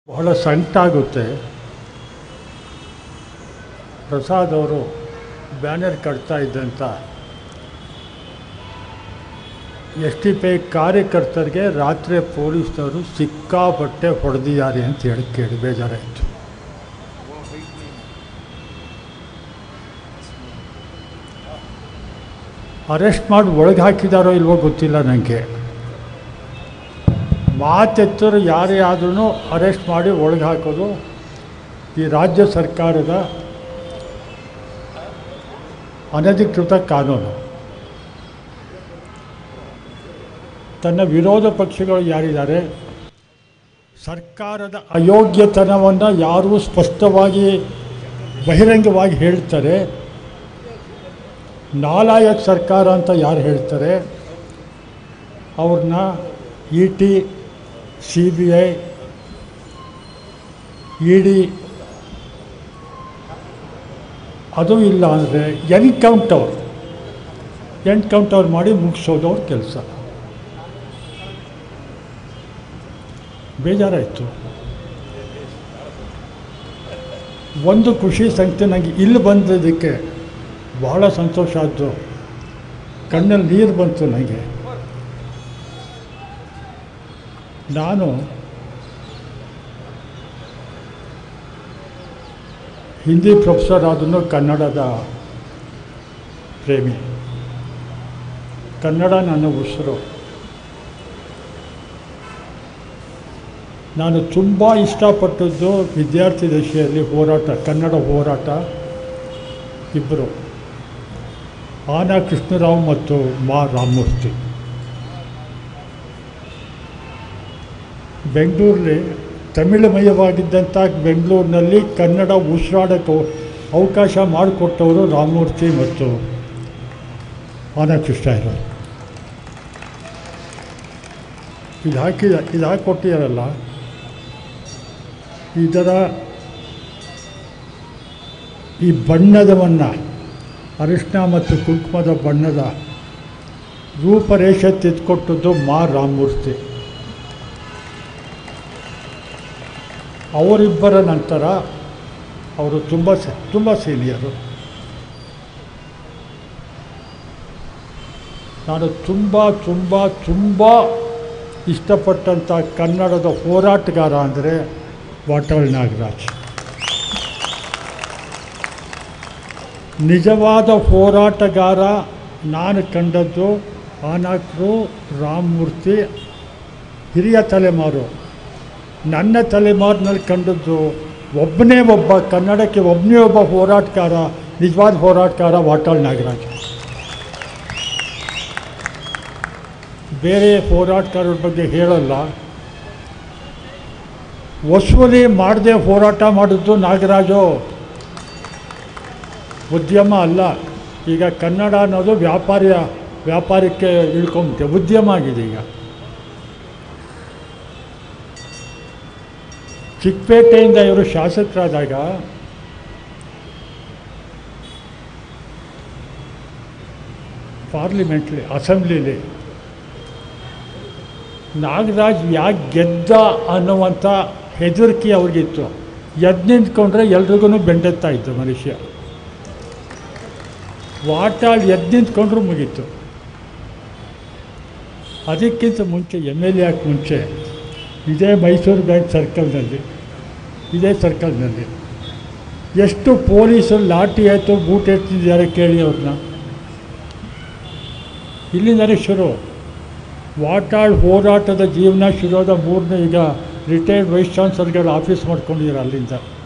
ಬಹಳ ಸಂಕಟಾಗುತ್ತೆ ಪ್ರಸಾದ್ ಅವರು ಬ್ಯಾನರ್ ಕಟ್ತಾ ಇದ್ದಂಥ ಎಸ್ ಟಿ ಪಿ ಕಾರ್ಯಕರ್ತರಿಗೆ ರಾತ್ರಿ ಪೊಲೀಸ್ನವರು ಸಿಕ್ಕಾಪಟ್ಟೆ ಹೊಡೆದಿದ್ದಾರೆ ಅಂತ ಹೇಳಿ ಕೇಳಿ ಬೇಜಾರಾಯಿತು ಅರೆಸ್ಟ್ ಮಾಡಿ ಒಳಗೆ ಹಾಕಿದಾರೋ ಇಲ್ವೋ ಗೊತ್ತಿಲ್ಲ ನನಗೆ ಮಾತೆತ್ತರು ಯಾರೇ ಆದ್ರೂ ಅರೆಸ್ಟ್ ಮಾಡಿ ಒಳಗೆ ಹಾಕೋದು ಈ ರಾಜ್ಯ ಸರ್ಕಾರದ ಅನಧಿಕೃತ ಕಾನೂನು ತನ್ನ ವಿರೋಧ ಪಕ್ಷಗಳು ಯಾರಿದ್ದಾರೆ ಸರ್ಕಾರದ ಅಯೋಗ್ಯತನವನ್ನು ಯಾರು ಸ್ಪಷ್ಟವಾಗಿ ಬಹಿರಂಗವಾಗಿ ಹೇಳ್ತಾರೆ ನಾಲಾಯಕ್ ಸರ್ಕಾರ ಅಂತ ಯಾರು ಹೇಳ್ತಾರೆ ಅವ್ರನ್ನ E T C B I E D ಅದು ಇಲ್ಲ ಅಂದರೆ ಎನ್ಕೌಂಟರ್ ಎನ್ಕೌಂಟರ್ ಮಾಡಿ ಮುಗಿಸೋದು ಅವ್ರ ಕೆಲಸ ಬೇಜಾರಾಯಿತು ಒಂದು ಖುಷಿ ಸಂಗತಿ ನನಗೆ ಇಲ್ಲಿ ಬಂದಿದ್ದಕ್ಕೆ ಬಹಳ ಸಂತೋಷ ಆದ್ದು ಕಣ್ಣಲ್ಲಿ ನೀರು ಬಂತು ನನಗೆ ನಾನು ಹಿಂದಿ ಪ್ರೊಫೆಸರ್ ಆದನು ಕನ್ನಡದ ಪ್ರೇಮಿ ಕನ್ನಡ ನನ್ನ ಉಸಿರು ನಾನು ತುಂಬ ಇಷ್ಟಪಟ್ಟದ್ದು ವಿದ್ಯಾರ್ಥಿ ದಶೆಯಲ್ಲಿ ಹೋರಾಟ ಕನ್ನಡ ಹೋರಾಟ ಇಬ್ಬರು ಆನ ಕೃಷ್ಣರಾವ್ ಮತ್ತು ಮಾ ರಾಮಮೂರ್ತಿ ಬೆಂಗಳೂರಲ್ಲಿ ತಮಿಳುಮಯವಾಗಿದ್ದಂಥ ಬೆಂಗಳೂರಿನಲ್ಲಿ ಕನ್ನಡ ಉಸಿರಾಡಕ್ಕೆ ಅವಕಾಶ ಮಾಡಿಕೊಟ್ಟವರು ರಾಮಮೂರ್ತಿ ಮತ್ತು ಆನ ಕೃಷ್ಣರಾವ್ ಇದು ಹಾಕಿದ ಇದು ಹಾಕಿಕೊಟ್ಟಿದಾರಲ್ಲ ಇದರ ಈ ಬಣ್ಣದವನ್ನು ಅರಿಶಿನ ಮತ್ತು ಕುಂಕುಮದ ಬಣ್ಣದ ರೂಪರೇಷೆ ತೆಗೆದುಕೊಟ್ಟದ್ದು ಮಾ ರಾಮಮೂರ್ತಿ ಅವರಿಬ್ಬರ ನಂತರ ಅವರು ತುಂಬ ಸ ತುಂಬ ಸೀನಿಯರು ನಾನು ತುಂಬ ತುಂಬ ತುಂಬ ಇಷ್ಟಪಟ್ಟಂಥ ಕನ್ನಡದ ಹೋರಾಟಗಾರ ಅಂದರೆ ವಾಟಾಳ್ ನಾಗರಾಜ್ ನಿಜವಾದ ಹೋರಾಟಗಾರ ನಾನು ಕಂಡದ್ದು ಆನಾಕ್ರು ರಾಮಮೂರ್ತಿ ಹಿರಿಯ ತಲೆಮಾರು ನನ್ನ ತಲೆಮಾರಿನಲ್ಲಿ ಕಂಡದ್ದು ಒಬ್ಬನೇ ಒಬ್ಬ ಕನ್ನಡಕ್ಕೆ ಒಬ್ಬನೇ ಒಬ್ಬ ಹೋರಾಟಗಾರ ನಿಜವಾದ ಹೋರಾಟಗಾರ ವಾಟಾಳ್ ನಾಗರಾಜ್ ಬೇರೆ ಹೋರಾಟಗಾರರ ಬಗ್ಗೆ ಹೇಳಲ್ಲ ವಸೂಲಿ ಮಾಡದೆ ಹೋರಾಟ ಮಾಡಿದ್ದು ನಾಗರಾಜು ಉದ್ಯಮ ಅಲ್ಲ ಈಗ ಕನ್ನಡ ಅನ್ನೋದು ವ್ಯಾಪಾರಿಯ ವ್ಯಾಪಾರಕ್ಕೆ ಇಳ್ಕೊಂಬಿಟ್ಟೆ ಉದ್ಯಮ ಆಗಿದೆ ಈಗ ಚಿಕ್ಕಪೇಟೆಯಿಂದ ಇವರು ಶಾಸಕರಾದಾಗ ಪಾರ್ಲಿಮೆಂಟ್ಲಿ ಅಸೆಂಬ್ಲಿಲಿ ನಾಗರಾಜ್ ಯಾಕೆ ಗೆದ್ದ ಅನ್ನುವಂಥ ಹೆದರಿಕೆ ಅವ್ರಿಗಿತ್ತು ಎದ್ದು ನಿಂತ್ಕೊಂಡ್ರೆ ಎಲ್ರಿಗೂ ಬೆಂಡೆತ್ತಾ ಇತ್ತು ಮನುಷ್ಯ ವಾಟಾಳ್ ಎದ್ದು ನಿಂತ್ಕೊಂಡ್ರೂ ಮುಗೀತು ಅದಕ್ಕಿಂತ ಮುಂಚೆ ಎಮ್ ಎಲ್ ಎ ಆಗಿ ಮುಂಚೆ ಇದೇ ಮೈಸೂರು ಬ್ಯಾಂಕ್ ಸರ್ಕಲ್ನಲ್ಲಿ ಇದೇ ಸರ್ಕಲ್ನಲ್ಲಿ ಎಷ್ಟು ಪೊಲೀಸರು ಲಾಠಿ ಆಯಿತು ಬೂಟ್ ಎತ್ತಿದ್ದಾರೆ ಕೇಳಿ ಅವ್ರನ್ನ ಇಲ್ಲಿಂದಲೇ ಶುರು ವಾಟಾಳ್ ಹೋರಾಟದ ಜೀವನ ಶುರುವಾದ ಮೂರನೇ ಈಗ ರಿಟೈರ್ಡ್ ವೈಸ್ ಚಾನ್ಸಲರ್ಗಳು ಆಫೀಸ್ ಮಾಡ್ಕೊಂಡಿದ್ದಾರೆ ಅಲ್ಲಿಂದ